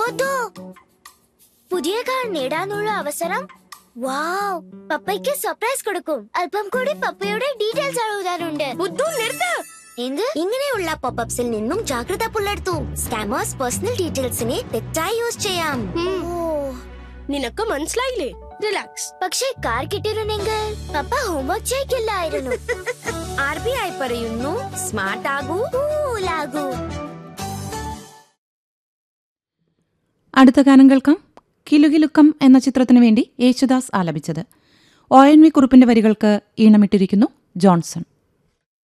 മുത്തു പുതിയ കാർ നേടാനുള്ള അവസരം വാവ് പപ്പയ്ക്ക് സർപ്രൈസ് കൊടുക്കും അല്പം കൂടി പപ്പയുടെ ഡീറ്റെയിൽസ് എഴുതാനുണ്ട് ബുദ്ധു നിർത്ത് എന്ത് ഇങ്ങനെയുള്ള പോപ്പപ്സിൽ നിന്നും ജാഗ്രത പുലർത്തൂ സ്കാമേഴ്സ് പേഴ്സണൽ ഡീറ്റെയിൽസിനെ തെറ്റായി യൂസ് ചെയ്യാം ഓ, നിനക്ക് മനസ്സിലായില്ലേ റിലാക്സ് പക്ഷേ കാർ കിട്ടിയിരുന്നെങ്കിൽ പപ്പ ഹോംവർക്ക് ചെയ്യില്ലായിരുന്നു ആർ ബി ഐ പറയുന്നു സ്മാർട്ട് ആകൂ കൂലാകൂ അടുത്ത ഗാനം കേൾക്കാം കിലുകിലുക്കം എന്ന ചിത്രത്തിനു വേണ്ടി യേശുദാസ് ആലപിച്ചത് ഒ എൻ വി കുറുപ്പിന്റെ വരികൾക്ക് ഈണമിട്ടിരിക്കുന്നു ജോൺസൺ